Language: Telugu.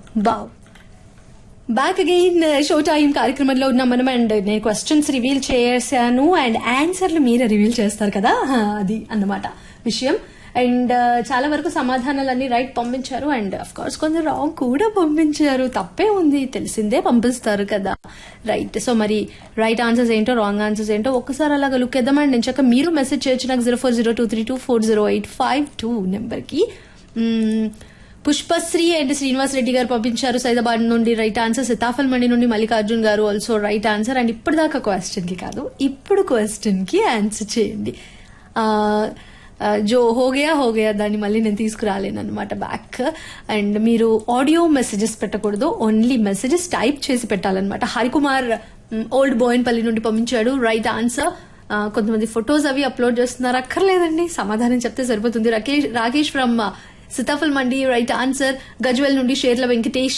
బావ్ బ్యాక్ అగైన్ షో టైం కార్యక్రమంలో ఉన్నాం మనం అండ్ నేను క్వశ్చన్స్ రివీల్ చేశాను అండ్ ఆన్సర్లు మీరే రివీల్ చేస్తారు కదా హా, అది అన్నమాట విషయం అండ్ చాలా వరకు సమాధానాలన్నీ రైట్ పంపించారు అండ్ అఫ్ కోర్స్ కొంచెం రాంగ్ కూడా పంపించారు తప్పే ఉంది తెలిసిందే పంపిస్తారు కదా రైట్ సో మరి రైట్ ఆన్సర్స్ ఏంటో రాంగ్ ఆన్సర్స్ ఏంటో ఒక్కసారి అలాగా లుక్ వేద్దాం అండ్ నేను చక్క మీరు మెసేజ్ చేయొచ్చు నాకు zero four zero two three two four zero eight five two నెంబర్కి పుష్పశ్రీ అండ్ శ్రీనివాస్ రెడ్డి గారు పంపించారు సైదాబాద్ నుండి రైట్ ఆన్సర్ సీతాఫల్ మండి నుండి మల్లికార్జున్ గారు ఆల్సో రైట్ ఆన్సర్ అండ్ ఇప్పటిదాకా క్వశ్చన్ కి కాదు ఇప్పుడు క్వశ్చన్ కి ఆన్సర్ చేయండి ఆ, ఆ, జో హోగయా హోగయా దాన్ని మళ్ళీ నేను తీసుకురాలేను అనమాట బ్యాక్ అండ్ మీరు ఆడియో మెసేజెస్ పెట్టకూడదు ఓన్లీ మెసేజెస్ టైప్ చేసి పెట్టాలన్నమాట హరికుమార్ ఓల్డ్ బోయిన్పల్లి నుండి పంపించాడు రైట్ ఆన్సర్ ఆ, కొంతమంది ఫొటోస్ అవి అప్లోడ్ చేస్తున్నారు అక్కర్లేదండి సమాధానం చెప్తే సరిపోతుంది Rakesh Rakesh from Sitaphal Mandi right answer Gajwel నుండి షేర్ల వెంకటేష్